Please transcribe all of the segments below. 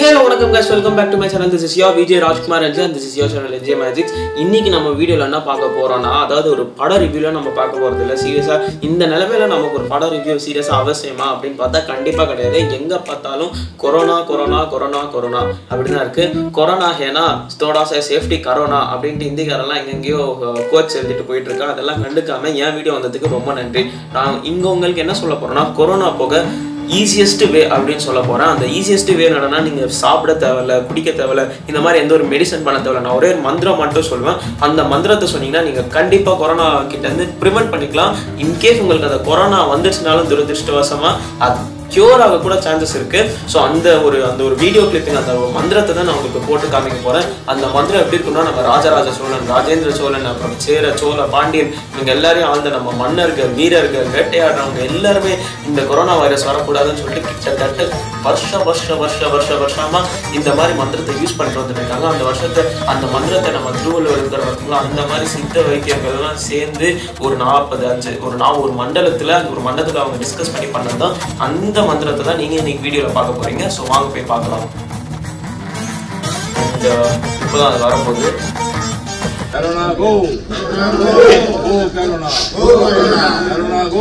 Hello வணக்கம் guys welcome back to my channel this is your Vijay Rajkumar and this is your channel Vijay magics இன்னைக்கு நம்ம வீடியோவில் என்ன பார்க்க போறோம்னா அதாவது ஒரு பட ரிவ்யூல நம்ம பார்க்க போறது இல்லை சீரியஸாக இந்த நிலைமையில நமக்கு ஒரு பட ரிவ்யூ சீரியஸாக அவசியமா அப்படின்னு பார்த்தா கண்டிப்பாக கிடையாது எங்கே பார்த்தாலும் கொரோனா கொரோனா கொரோனா கொரோனா அப்படி தான் இருக்கு கொரோனா ஹேனா ஸ்டோடா சே சேஃப்டி கரோனா அப்படின்ட்டு இந்திக்காரெல்லாம் எங்கெங்கேயோ கோச் எழுதிட்டு போயிட்டு இருக்கா அதெல்லாம் கண்டுக்காம என் வீடியோ வந்ததுக்கு ரொம்ப நன்றி நான் இங்கே உங்களுக்கு என்ன சொல்ல போறேன்னா கொரோனா போக ஈஸியஸ்ட் வே அப்படின்னு சொல்ல போறேன் அந்த ஈஸியஸ்ட் வே என்னன்னா நீங்க சாப்பிட தேவையில்ல குடிக்க தேவையில்ல இந்த மாதிரி எந்த ஒரு மெடிசன் பண்ண தேவையில்ல நான் ஒரே ஒரு மந்திரம் மட்டும் சொல்லுவேன் அந்த மந்திரத்தை சொன்னீங்கன்னா நீங்க கண்டிப்பா கொரோனா கிட்ட இருந்து ப்ரிவென்ட் பண்ணிக்கலாம் இன்கேஸ் உங்களுக்கு அந்த கொரோனா வந்துச்சுனாலும் துரதிருஷ்டவசமா அது கியூர் ஆக கூட சான்சஸ் இருக்கு ஸோ அந்த ஒரு அந்த ஒரு வீடியோ கிளிப்பிங் அந்த ஒரு மந்திரத்தை தான் நான் உங்களுக்கு போட்டு காமிக்க போறேன் அந்த மந்திரம் எப்படி இருக்குன்னா நம்ம ராஜராஜ சோழன் ராஜேந்திர சோழன் அப்புறம் சேர சோழ பாண்டியன் இவங்க எல்லாரையும் ஆழ்ந்த நம்ம மன்னர்கள் வீரர்கள் வேட்டையாடுறவங்க எல்லாருமே இந்த கொரோனா வைரஸ் வரக்கூடாதுன்னு சொல்லிட்டு கிட்டத்தட்ட வருஷ வருஷ வருஷ வருஷ வருஷமா இந்த மாதிரி மந்திரத்தை யூஸ் பண்ணிட்டு வந்துட்டு இருக்காங்க அந்த வருஷத்தை அந்த மந்திரத்தை நம்ம திருவள்ளுவர் இருக்கிறவங்களும் அந்த மாதிரி சித்த வைத்தியர்கள் எல்லாம் சேர்ந்து ஒரு நாற்பது அஞ்சு ஒரு நான் ஒரு மண்டலத்துல ஒரு மண்டலத்துல அவங்க டிஸ்கஸ் பண்ணி பண்ணது தான் அந்த மந்திரத்தை தான் நீங்க இன்னைக்கு வீடியோல பார்க்க போறீங்க ஸோ வாங்க போய் பார்க்கலாம் இந்த இப்போதான் அது வரப்போகுது Corona go! Go Corona! Go Corona go!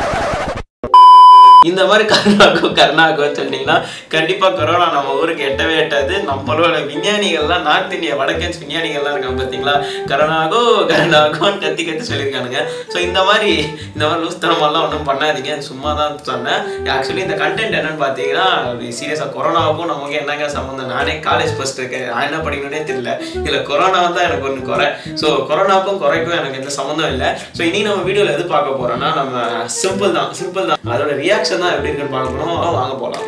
இந்த மாதிரி கருணாக்கும் கருணாக்கும் சொன்னீங்கன்னா கண்டிப்பா கொரோனா நம்ம ஊருக்கு எட்டவே எட்டாது நம்மளோட விஞ்ஞானிகள்லாம் நார்த் இந்தியா வடக்கன்ஸ் விஞ்ஞானிகள்லாம் இருக்காங்க பார்த்தீங்களா கருணாகோ கருணாகோன்னு கத்தி கத்தி சொல்லியிருக்கானுங்க ஸோ இந்த மாதிரி இந்த மாதிரி லூஸ்தனமெல்லாம் ஒன்றும் பண்ணாதீங்க சும்மா தான் சொன்னேன் ஆக்சுவலி இந்த கண்டென்ட் என்னன்னு பார்த்தீங்கன்னா சீரியஸாக கொரோனாவுக்கும் நமக்கு என்னங்க சம்மந்தம் நானே காலேஜ் ஃபர்ஸ்ட் இருக்கேன் நான் என்ன படிக்கணும்னே தெரியல இதில் கொரோனா தான் எனக்கு ஒன்று குறை ஸோ கொரோனாவுக்கும் குறைக்கும் எனக்கு எந்த சம்மந்தம் இல்லை ஸோ இனி நம்ம வீடியோவில் எது பார்க்க போறோம்னா நம்ம சிம்பிள் தான் சிம்பிள் தான் அதோட ரியாக்ஷன் தான் எப்படி இருக்குன்னு பார்க்க போறோம் வாங்க போகலாம்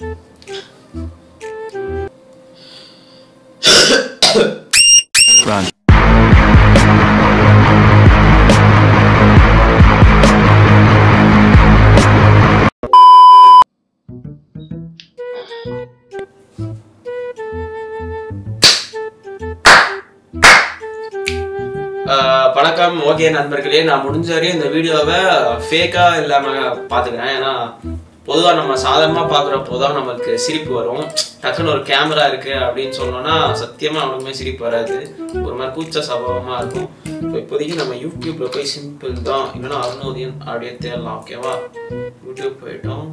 ஆஹ் வணக்கம் ஓகே நண்பர்களே நான் முடிஞ்ச வரையும் இந்த வீடியோவை ஃபேக்கா இல்லாம பாத்துக்கிறேன் ஏன்னா பொதுவா நம்ம சாதாரணமா பாக்குறப்போ தான் நமக்கு சிரிப்பு வரும் டக்குன்னு ஒரு கேமரா இருக்கு அப்படின்னு சொன்னோம்னா சத்தியமா அவனுக்குமே சிரிப்பு வராது ஒரு மாதிரி கூச்ச சம்பவமா இருக்கும் ஸோ இப்போதைக்கு நம்ம யூடியூப்ல போய் சிம்பிள் தான் இல்லைன்னா அருணோதயன் அப்படியே தேடலாம் ஓகேவா யூடியூப் போயிட்டோம்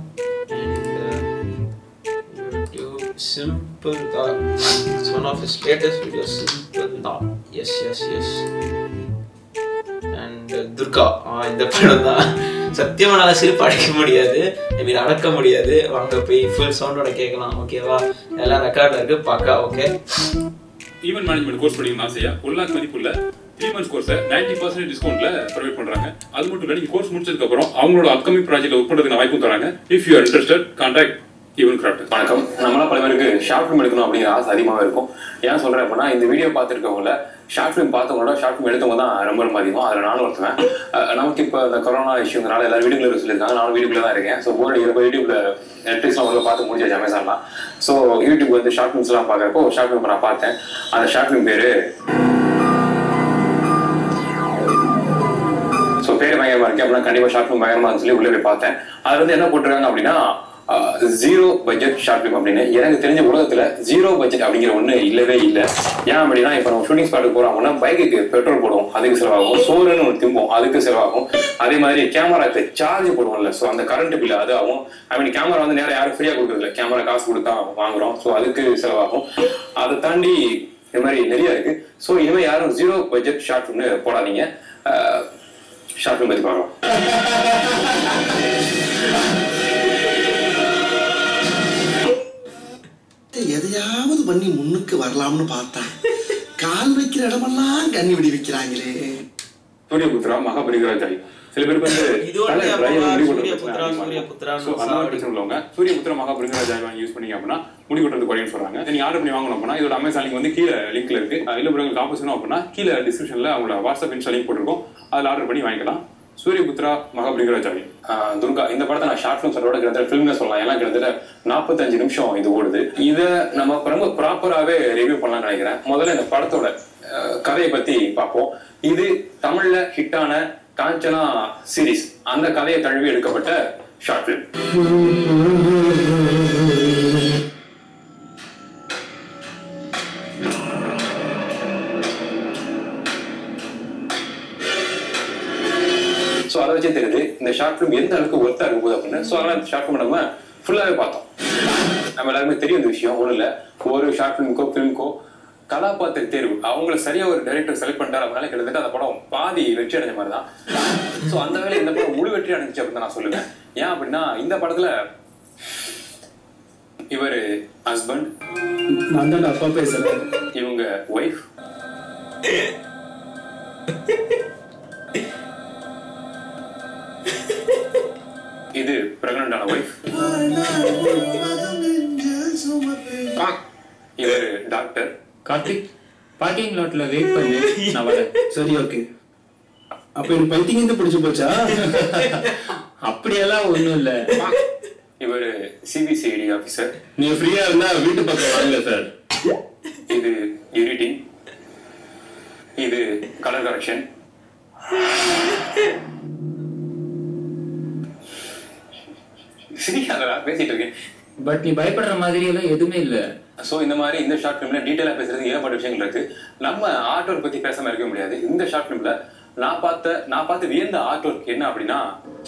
யூடியூப் சிம்பிள் தான் one of his latest videos simple தான் yes yes yes and Durga ஆ, இந்த படம் தான் சத்தியமா நல்லா சிரிப்பு அடைக்க முடியாது ஐ மீன் அடக்க முடியாது வாங்க போய் ஃபுல் சவுண்டோட கேட்கலாம் ஓகேவா எல்லாம் ரெக்கார்ட்ல இருக்கு பக்கா ஓகே ஈவென்ட் மேனேஜ்மெண்ட் கோர்ஸ் படிக்கணும் ஆசையா ஒன் லாக் மதிப்புள்ள த்ரீ மந்த்ஸ் கோர்ஸை நைன்டி பர்சன்ட் டிஸ்கவுண்ட்ல ப்ரொவைட் பண்றாங்க அது மட்டும் இல்லை நீங்க கோர்ஸ் முடிச்சதுக்கு அப்புறம் அவங்களோட அப்கமிங் ப்ராஜெக்ட் ஒர்க் பண்றதுக்கு வாய்ப்பும் தராங்க if you are interested contact even craft வணக்கம் நம்மளாம் பல பேருக்கு ஷார்ட் ஃபிலிம் எடுக்கணும் அப்படிங்கிற ஆசை அதிகமாகவே இருக்கும் ஏன் சொல்றேன் அப்படின்னா இந்த வீடியோ பார்த்துருக்கவங்கள ஷார்ட் ஃபிலிம் பார்த்தவங்களோட ஷார்ட் ஃபிலிம் எடுத்தவங்க தான் ரொம்ப ரொம்ப அதிகம் அதில் நானும் ஒருத்தவன் அஹ் நமக்கு இப்போ இந்த கொரோனா இஷ்யூங்கிறனால எல்லாரும் வீடுக்குள்ள இருக்க சொல்லியிருக்காங்க நானும் வீட்டுக்குள்ள தான் இருக்கேன் ஸோ போர்டு இருக்க யூடியூப்ல நெட்ஃபிளிக்ஸ்லாம் வந்து பார்த்து முடிஞ்சாச்சு அமேசான்லாம் ஸோ யூடியூப் வந்து ஷார்ட் ஃபிலிம்ஸ்லாம் பார்க்குறப்போ ஷார்ட் ஃபிலிம் நான் பார்த்தேன் அந்த ஷார்ட் ஃபிலிம் பேரு ஸோ பேர் பயங்கரமா இருக்கு அப்படின்னா கண்டிப்பா ஷார்ட் ஃபிலிம் பயங்கரமா இருக்குன்னு சொல்லி உள்ள போய் பார்த்தேன் அதுல வந்து என்ன போட்டிருக்காங்க அப்படின்னா ஜீரோ பட்ஜெட் ஷார்ட் ஃபிலிம் அப்படின்னு எனக்கு தெரிஞ்ச உலகத்துல ஜீரோ பட்ஜெட் அப்படிங்கிற ஒண்ணு இல்லவே இல்லை ஏன் அப்படின்னா இப்போ நம்ம ஷூட்டிங் ஸ்பாட்டுக்கு போறோம் அப்படின்னா பைக்குக்கு பெட்ரோல் போடுவோம் அதுக்கு செலவாகும் சோறுன்னு ஒன்று திம்போம் அதுக்கு செலவாகும் அதே மாதிரி கேமராக்கு சார்ஜ் போடுவோம்ல ஸோ அந்த கரண்ட் பில் அது ஆகும் ஐ மீன் கேமரா வந்து நேரம் யாரும் ஃப்ரீயா கொடுக்குறதில்ல கேமரா காசு கொடுத்தா வாங்குறோம் ஸோ அதுக்கு செலவாகும் அதை தாண்டி இது மாதிரி நிறைய இருக்கு ஸோ இனிமேல் யாரும் ஜீரோ பட்ஜெட் ஷார்ட் ஃபிலிம்னு போடாதீங்க ஷார்ட் ஃபிலிம் பத்தி பார்க்கலாம் எதையாவது பண்ணி முன்னுக்கு வரலாம்னு பார்த்தா கால் வைக்கிற இடமெல்லாம் கண்ணி விடி வைக்கிறாங்களே சூரியபுத்ரா மகாபலிகராஜாய் சில பேருக்கு வந்து இது ஒண்ணு தலை அப்போ dry ஆகி முடி கொட்டுற சூரியபுத்ரா, பிரச்சனை அதிகமா இருக்கும். சூரியபுத்ரான்னு So, அந்த மாதிரி சாவடி. பிரச்சனை உள்ளவங்க சூரியபுத்திரா மகாபலிகராஜாய் வாங்கி யூஸ் பண்ணீங்க அப்படின்னா முடி கொட்டுறது குறையும் சொல்றாங்க நீங்க ஆர்டர் பண்ணி வாங்கணும் அப்படின்னா இதோட அமேசான் லிங்க் வந்து கீழே லிங்க்ல இருக்கு அஹ் இல்ல உங்களுக்கு காம்பஸ் அப்படின்னா கீழே டிஸ்கிரிப்ஷன்ல அவங்களோட வாட்ஸ்அப் இன்ஸ்டா லிங்க் போட்டிருக்கோம் அதில் ஆர்டர் பண்ணி வாங்கிக்கலாம் சூரியபுத்ரா மகாபலிகராஜாய் ஆஹ் துர்கா இந்த படத்தை நான் ஷார்ட் ஃபிலிம் சொல்றோட கிட்டத்தட்ட ஃபிலிம்னு சொல்லலாம் ஏன்னா கிட்டத்தட்ட நாற்பத்தஞ்சு நிமிஷம் இது ஓடுது இதை நம்ம ரொம்ப ப்ராப்பராகவே ரிவ்யூ பண்ணலாம்னு நினைக்கிறேன் முதல்ல இந்த படத்தோட ஆஹ் கதையை பத்தி பார்ப்போம் இது தமிழ்ல ஹிட்டான காஞ்சனா சீரிஸ் அந்த கதையை தழுவி எடுக்கப்பட்ட ஷார்ட் ஃபிலிம் ஸோ அதை வச்சே தெரியுது இந்த ஷார்ட் ஃபிலிம் எந்த அளவுக்கு ஒர்த்தா இருக்க போகுது அப்படின்னு ஸோ அதனால ஷார்ட் ஃபிலிம் நம்ம ஃபுல்லாவே பார்த்தோம் நம்ம எல்லாருமே தெரியும் இந்த விஷயம் ஒன்றும் இல்லை ஒரு ஷார்ட் ஃபிலிமுக்கோ ஃபிலிமுக்கோ கதாபாத்திர தேர்வு அவங்கள சரியா ஒரு டைரக்டர் செலக்ட் பண்ணிட்டாரு அப்படின்னால கிட்டத்தட்ட அந்த படம் பாதி வெற்றி அடைஞ்ச மாதிரி தான் ஸோ அந்த வேலை இந்த படம் முழு வெற்றி அடைஞ்சிச்சு அப்படின்னு தான் நான் சொல்லுவேன் ஏன் அப்படின்னா இந்த படத்துல இவர் ஹஸ்பண்ட் நான் தான் அப்பா பேசுறேன் இவங்க ஒய்ஃப் இது பிரெக்னண்டான ஒய்ஃப் இவர் டாக்டர் கார்த்திக் பார்க்கிங் லாட்ல வெயிட் பண்ணு நான் வரேன் சரி ஓகே அப்ப எனக்கு பைத்தியம் இந்த பிடிச்சு போச்சா அப்படியெல்லாம் ஒண்ணும் இல்ல இவர் சிபிசிஐடி ஆபீசர் நீங்க ஃப்ரீயா இருந்தா வீட்டு பக்கம் வாங்க சார் இது எடிட்டிங் இது கலர் கரெக்ஷன் சிரிக்காதடா பேசிட்டு இருக்கேன் பட் நீ பயப்படுற மாதிரி எல்லாம் எதுவுமே இல்ல சோ இந்த மாதிரி இந்த ஷார்ட் ஃபிலிம்ல டீடைலா பேசுறதுக்கு ஏகப்பட்ட விஷயங்கள் இருக்கு நம்ம ஆர்ட் ஒர்க் பத்தி பேசாம இருக்க முடியாது இந்த ஷார்ட் ஃபிலிம்ல நான் பார்த்த நான் பார்த்து வியந்த ஆர்ட் ஒர்க் என்ன அப்படின்னா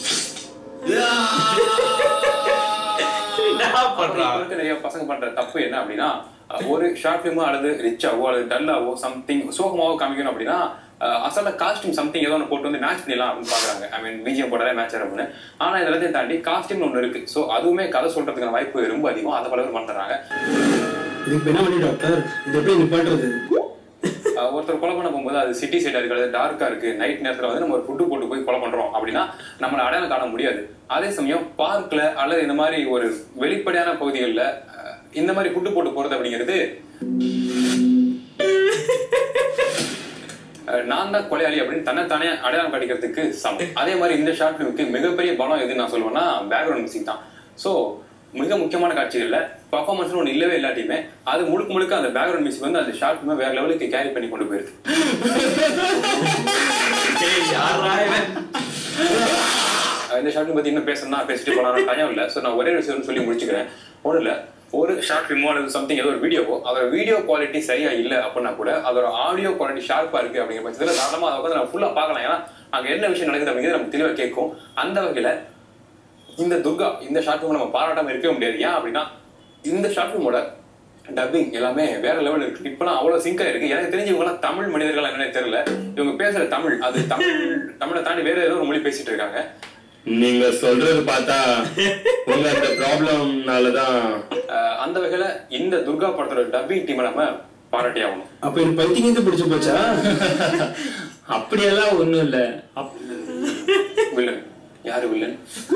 என்ன பண்றா இப்ப இருக்க நிறைய பசங்க பண்ற தப்பு என்ன அப்படின்னா அஹ், ஒரு ஷார்ட் ஃபிலிமோ அல்லது ரிச்சாவோ அல்லது டல்லாவோ சம்திங் சோகமாவோ காமிக்கணும் அப்படின்னா அசல காஸ்டியூம் சம்திங் ஏதோ ஒன்று போட்டு வந்து மேட்ச் பண்ணிடலாம் அப்படின்னு பாக்குறாங்க ஐ மீன் பிஜிஎம் போட்டாலே மேட்ச் அப்படின்னு ஆனா இதெல்லாத்தையும் தாண்டி காஸ்டியூம் ஒன்று இருக்கு சோ அதுவுமே கதை சொல்றதுக்கான வாய்ப்பு ரொம்ப அதிகம் அதை பல பேர் பண்றாங்க இதுக்கு என்ன பண்ணி டாக்டர் இது எப்படி நிப்பாட்டுறது அஹ் ஒருத்தர் கொலை பண்ண போகும்போது அது சிட்டி சைடா இருக்கிறது டார்க்கா இருக்கு நைட் நேரத்துல வந்து நம்ம ஒரு ஃபுட்டு போட்டு போய் கொலை பண்றோம் அப்படின்னா நம்மள அடையாளம் காண முடியாது அதே சமயம் பார்க்ல அல்லது இந்த மாதிரி ஒரு வெளிப்படையான பகுதிகளில் இந்த மாதிரி ஃபுட்டு போட்டு போறது அப்படிங்கிறது அஹ் நான் தான் கொலையாளி அப்படின்னு தன்னைத்தானே அடையாளம் காட்டிக்கிறதுக்கு சமம் அதே மாதிரி இந்த ஷார்ட் ஃபிலிமுக்கு மிகப்பெரிய பலம் எது நான் சொல்லுவேன்னா பேக்ரவுண்ட் மியூசிக் தான் ஸோ மிக முக்கியமான காட்சிகள்ல பர்ஃபார்மன்ஸ் ஒன்று இல்லவே இல்லாட்டியுமே அது முழுக்க முழுக்க அந்த பேக்ரவுண்ட் மியூசிக் வந்து அந்த ஷார்ட் ஃபிலிமை வேற லெவலுக்கு கேரி பண்ணி கொண்டு போயிருக்கு ஏய், யார்ரா இவன்? அஹ் இந்த ஷார்ட் பத்தி இன்னும் பேசணும்னா பேசிட்டு போலாம் டைம் இல்ல சோ நான் ஒரே விஷயம் சொல்லி முடிச்சுக்கிறேன் ஒண்ணும் இல்ல ஒரு ஷார்ட் ஃபிலிமோ அல்லது சம்திங் ஏதோ ஒரு வீடியோவோ அதோட வீடியோ குவாலிட்டி சரியா இல்ல அப்படின்னா கூட அதோட ஆடியோ குவாலிட்டி ஷார்ப்பா இருக்கு அப்படிங்கிற பட்சத்துல தாராளமா அதை உட்காந்து நம்ம ஃபுல்லா பார்க்கலாம் ஏன்னா அங்க என்ன விஷயம் நடக்குது அப்படிங்கிறது நமக்கு தெளிவா கேட்கும் அந்த வகையில இந்த துர்கா இந்த ஷார்ட் ஃபிலிம் நம்ம பாராட்டாம இருக்கவே முடியாது ஏன் அப்படின்னா இந்த ஷார்ட் ஃபிலிமோட டப்பிங் எல்லாமே வேற லெவல் இருக்கு இப்பெல்லாம் அவ்வளவு சிங்கா இருக்கு எனக்கு தெரிஞ்சு இவங்க எல்லாம் தமிழ் மனிதர்கள் என்னன்னு தெரியல இவங்க பேசுற தமிழ் அது தமிழ் தமிழை தாண்டி வேற ஏதோ ஒரு மொழி பேசிட்டு இருக்காங்க நீங்க சொல்றது பார்த்தா உங்க அந்த ப்ராப்ளம்னாலதான் அஹ் அந்த வகையில இந்த துர்கா படத்தோட டப்பிங் டீமை நம்ம பாராட்டி ஆகணும் அப்ப எனக்கு பைத்தியம் இந்த பிடிச்சு போச்சா அப்படியெல்லாம் ஒண்ணும் இல்ல அப்- வில்லன் யாரு வில்லன்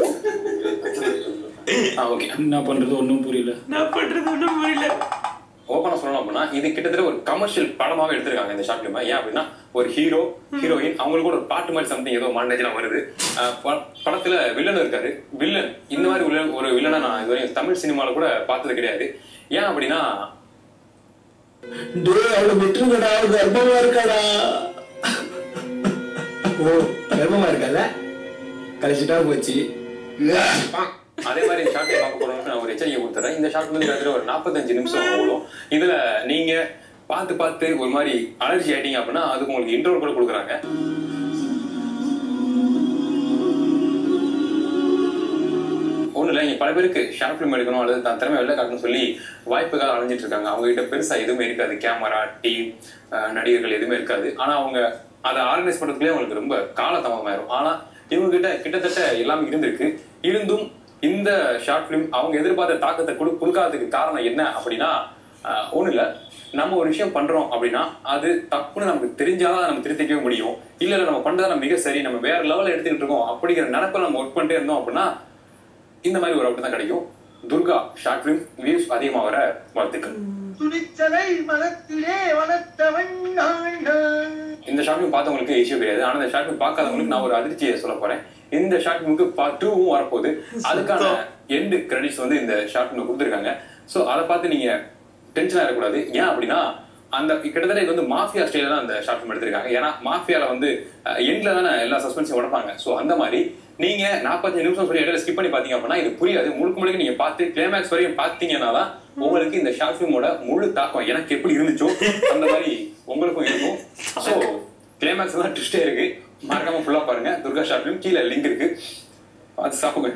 ஆ ஓகே என்ன பண்றது ஒண்ணும் புரியல நான் பண்றது ஒண்ணும் புரியல ஓப்பனா சொல்லணும் அப்படின்னா இது கிட்டத்தட்ட ஒரு கமர்ஷியல் படமாவே எடுத்திருக்காங்க இந்த ஷார்ட் ஃபிலிம் ஏன் அப்படின்னா ஒரு ஹீரோ ஹீரோயின் அவங்களுக்கு கூட ஒரு பாட்டு மாதிரி சம்திங் ஏதோ மாண்டேஜ்லாம் வருது அஹ் ப- படத்துல வில்லன் இருக்காரு வில்லன் இந்த மாதிரி வில்லன் ஒரு வில்லனை நான் இதுவரையும் தமிழ் சினிமால கூட பார்த்தது கிடையாது ஏன் அப்படின்னா டேய் அவளை விட்டுருங்கடா கர்ப்பமா இருக்காடா ஓ கர்ப்பமா இருக்கல கழிச்சுட்டா போச்சு அதே மாதிரி ஷார்ட் பார்க்க போறவங்களுக்கு நான் ஒரு எச்சரிக்கை கொடுத்துறேன் இந்த ஷார்ட் வந்து கிட்டத்தட்ட ஒரு நாற்பத்தஞ்சு நிமிஷம் ஓடும் இதுல நீங்க பார்த்து பார்த்து ஒரு மாதிரி அலர்ஜி ஆயிட்டீங்க அப்படின்னா அதுக்கு உங்களுக்கு இன்டர்வல் கூட கொடுக்குறாங்க ஒண்ணு இல்ல இங்க பல பேருக்கு ஷார்ட் ஃபிலிம் எடுக்கணும் அல்லது தான் திறமை வெளில காட்டணும் சொல்லி வாய்ப்புகள் அலைஞ்சிட்டு இருக்காங்க அவங்க கிட்ட பெருசா எதுவுமே இருக்காது கேமரா டீம் நடிகர்கள் எதுவுமே இருக்காது ஆனா அவங்க அதை ஆர்கனைஸ் பண்றதுக்குள்ளே அவங்களுக்கு ரொம்ப காலதாமதமாயிரும் ஆனா இவங்க கிட்ட கிட்டத்தட்ட எல்லாமே இருந்திருக்கு இருந்தும் இந்த ஷார்ட் ஃபிலிம் அவங்க எதிர்பார்த்த தாக்கத்தை கொடு கொடுக்காததுக்கு காரணம் என்ன அப்படின்னா ஆஹ் ஒண்ணும் இல்ல நம்ம ஒரு விஷயம் பண்றோம் அப்படின்னா அது தப்புன்னு நமக்கு தெரிஞ்சாதான் நம்ம திருத்திக்கவே முடியும் இல்ல இல்ல நம்ம பண்றதை நம்ம மிக சரி நம்ம வேற லெவல்ல எடுத்துக்கிட்டு இருக்கோம் அப்படிங்கிற நினைப்பில் நம்ம ஒர்க் பண்ணிட்டே இருந்தோம் அப்படின்னா இந்த மாதிரி ஒரு அவுட் தான் கிடைக்கும் துர்கா ஷார்ட் ஃபிலிம் வியூஸ் அதிகமா வர வாழ்த்துக்கள் துணிச்சலை மனத்திலே வளர்த்தவன் நான் நான். இந்த ஷார்ட் ஃபிலிம் பார்த்தவங்களுக்கு இஷ்யூ கிடையாது ஆனா இந்த ஷார்ட் ஃபிலிம் பார்க்காதவங்களுக்கு நான் ஒரு அதிர்ச்சியை சொல்ல போறேன் இந்த ஷார்ட் ஃபிலிமுக்கு பார்ட் டூவும் வரப்போகுது அதுக்கான எண்டு கிரெடிட்ஸ் வந்து இந்த ஷார்ட் ஃபிலிம் கொடுத்துருக்காங்க சோ அதை பார்த்து நீங்க டென்ஷன் ஆகக்கூடாது ஏன் அப்படின்னா அந்த கிட்டத்தட்ட இது வந்து மாஃபியா ஸ்டைல தான் அந்த ஷார்ட் ஃபிலிம் எடுத்திருக்காங்க ஏன்னா மாஃபியால வந்து எண்ட்ல தானே எல்லா சஸ்பென்ஸையும் உடப்பாங்க சோ அந்த மாதிரி நீங்க நாற்பத்தஞ்சு நிமிஷம் சொல்லி இடையில ஸ்கிப் பண்ணி பாத்தீங்க அப்படின்னா இது புரியாது முழுக்க முழுக்க நீங்க பார்த்து கிளைமேக்ஸ் வரையும் பாத்தீங்கன்னா தான் உங்களுக்கு இந்த ஷார்ட் ஃபிலிமோட முழு தாக்கம் எனக்கு எப்படி இருந்துச்சோ அந்த மாதிரி உங்களுக்கும் இருக்கும் சோ கிளைமேக்ஸ் தான் ட்விஸ்டே இருக்கு மறக்காம ஃபுல்லா பாருங்க துர்கா ஷார்ட் ஃபிலிம் கீழே லிங்க் இருக்கு பார்த்து சாப்பிடுங்க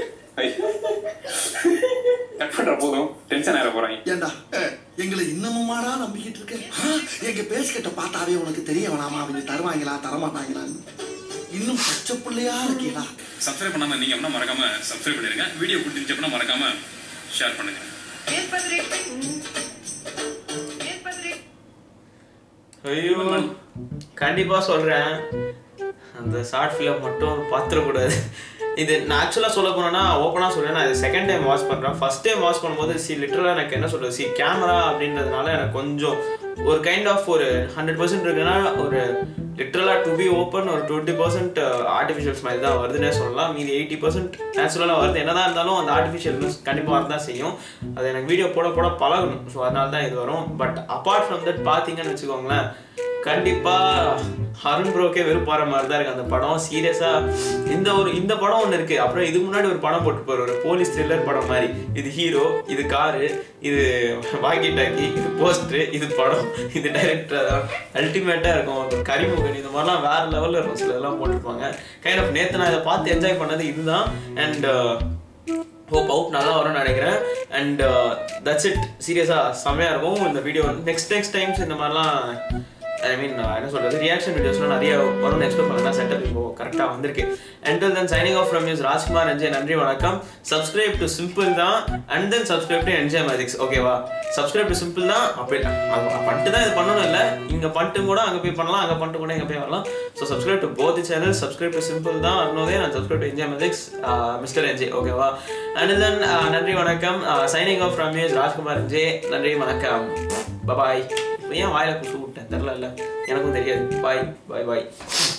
கட் பண்ற போதும் டென்ஷன் ஆயிட போறாங்க ஏண்டா எங்களை இன்னமுமாடா நம்பிக்கிட்டு இருக்க ஆ, எங்க பேஸ்கிட்ட பார்த்தாவே உனக்கு தெரிய வேணாமா அவங்க தருவாங்களா தரமாட்டாங்களான்னு இன்னும் பச்சை பிள்ளையா இருக்கீடா சப்ஸ்கிரைப் பண்ணாம இருந்தீங்க அப்படின்னா மறக்காம சப்ஸ்கிரைப் பண்ணிருங்க வீடியோ பிடிச்சிருந்துச்சு அப்படின்னா மறக்காம ஷேர் பண்ணுங்க ஐயோ கண்டிப்பா சொல்றேன் அந்த ஷார்ட் ஃபிலிம் மட்டும் பார்த்துடக்கூடாது இது நான் ஆக்சுவலாக சொல்ல போனேன்னா ஓப்பனாக சொல்றேன் நான் இது செகண்ட் டைம் வாட்ச் பண்ணுறேன் ஃபர்ஸ்ட் டைம் வாட்ச் பண்ணும்போது சி லிட்டரலாக எனக்கு என்ன சொல்றது சி கேமரா அப்படின்றதுனால எனக்கு கொஞ்சம் ஒரு கைண்ட் ஆஃப் ஒரு ஹண்ட்ரட் பர்சன்ட் இருக்குன்னா ஒரு லிட்டரலாக டு பி ஓப்பன் ஒரு டுவெண்ட்டி பர்சன்ட் ஆர்டிஃபிஷியல் ஸ்மைல் தான் வருதுன்னே சொல்லலாம் மீதி எயிட்டி பர்சன்ட் நேச்சுரலாக வருது என்னதான் இருந்தாலும் அந்த ஆர்டிஃபிஷியல் கண்டிப்பாக வரதான் செய்யும் அது எனக்கு வீடியோ போட போட பழகணும் ஸோ அதனால தான் இது வரும் பட் அப்பார்ட் ஃப்ரம் தட் பார்த்தீங்கன்னு வச்சுக்கோங்களேன் கண்டிப்பா அருண் ப்ரோக்கே வெறுப்பாற மாதிரி தான் இருக்கு அந்த படம் சீரியஸா இந்த ஒரு இந்த படம் ஒன்று இருக்கு அப்புறம் இதுக்கு முன்னாடி ஒரு படம் போட்டு போற ஒரு போலீஸ் த்ரில்லர் படம் மாதிரி இது ஹீரோ இது காரு இது வாக்கி டாக்கி இது போஸ்டர் இது படம் இது டைரக்டர் அல்டிமேட்டா இருக்கும் கரிமுகன் இந்த மாதிரிலாம் வேற லெவல்ல இருக்கும் சில இதெல்லாம் போட்டிருப்பாங்க கைண்ட் ஆஃப் நேத்து நான் இதை பார்த்து என்ஜாய் பண்ணது இதுதான் அண்ட் ஹோப் அவுட் நல்லா வரும்னு நினைக்கிறேன் அண்ட் தட்ஸ் இட் சீரியஸாக செம்மையாக இருக்கும் இந்த வீடியோ நெக்ஸ்ட் நெக்ஸ்ட் டைம்ஸ் இந்த மாதிரிலாம் ஐ மீன் என்ன சொல்றது ரியாக்ஷன் வீடியோஸ்லாம் நிறைய வரும்னு எக்ஸ்பெக்ட் பண்ணலாம் செட்டப் இப்போ கரெக்டாக வந்திருக்கு and then signing off from yours Rajkumar NJ நன்றி வணக்கம் சப்ஸ்கிரைப் டு சிம்பிள் தான் and then subscribe to NJ magics ஓகேவா சப்ஸ்கிரைப் டு சிம்பிள் தான் அப்படி அது பண்ணிட்டு தான் இது பண்ணணும் இல்லை இங்கே பண்ணிட்டு கூட அங்கே போய் பண்ணலாம் அங்கே பண்ணிட்டு கூட இங்கே போய் வரலாம் so subscribe to both channel subscribe to simple தான் அருணோதே நான் subscribe to NJ magics mister NJ ஓகேவா அண்ட் தென் நன்றி வணக்கம் signing off from yours Rajkumar NJ நன்றி வணக்கம் பபாய் இப்போ ஏன் வாயில குசு விட்டேன் தெரில எனக்கும் தெரியாது பாய் பாய் பாய்